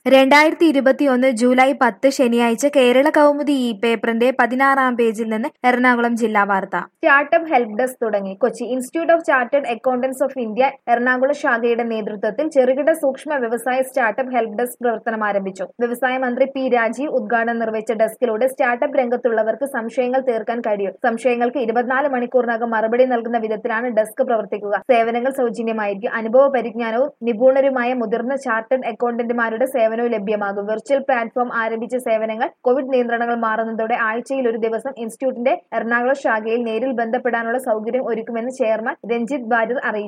രണ്ടായിരത്തി ഇരുപത്തിയൊന്ന് ജൂലൈ പത്ത് ശനിയാഴ്ച കേരള കൗമുദി ഈ പേപ്പറിന്റെ പതിനാറാം പേജിൽ നിന്ന് എറണാകുളം ജില്ലാ വാർത്ത സ്റ്റാർട്ടപ്പ് ഹെൽപ്പ് ഡെസ്ക് തുടങ്ങി Kochi institute of chartered accountants of India Ernakulam ശാഖയുടെ നേതൃത്വത്തിൽ ചെറുകിട സൂക്ഷ്മ വ്യവസായ സ്റ്റാർട്ടപ്പ് ഹെൽപ്പ് ഡെസ്ക് പ്രവർത്തനം ആരംഭിച്ചു വ്യവസായ മന്ത്രി പി രാജീവ് ഉദ്ഘാടനം നിർവഹിച്ച ഡെസ്കിലൂടെ സ്റ്റാർട്ടപ്പ് രംഗത്തുള്ളവർക്ക് സംശയങ്ങൾ തീർക്കാൻ കഴിയും സംശയങ്ങൾക്ക് ഇരുപത്തിനാല് മണിക്കൂറിനകം മറുപടി നൽകുന്ന വിധത്തിലാണ് ഡെസ്ക് പ്രവർത്തിക്കുക സേവനങ്ങൾ സൗജന്യമായിരിക്കും അനുഭവ പരിജ്ഞാനവും നിപുണരുമായ മുതിർന്ന ചാർട്ടേഡ് അക്കൗണ്ടന്റുമാരുടെ സേവനവും ലഭ്യമാകും വെർച്വൽ പ്ലാറ്റ്ഫോം ആരംഭിച്ച സേവനങ്ങൾ കോവിഡ് നിയന്ത്രണങ്ങൾ മാറുന്നതോടെ ആഴ്ചയിൽ ഒരു ദിവസം ഇൻസ്റ്റിറ്റ്യൂട്ടിന്റെ എറണാകുളം ശാഖയിൽ നേരിൽ ബന്ധപ്പെടാനുള്ള സൗകര്യം ഒരുക്കുമെന്ന് ചെയർമാൻ രഞ്ജിത്ത് വാര്യർ അറിയിച്ചു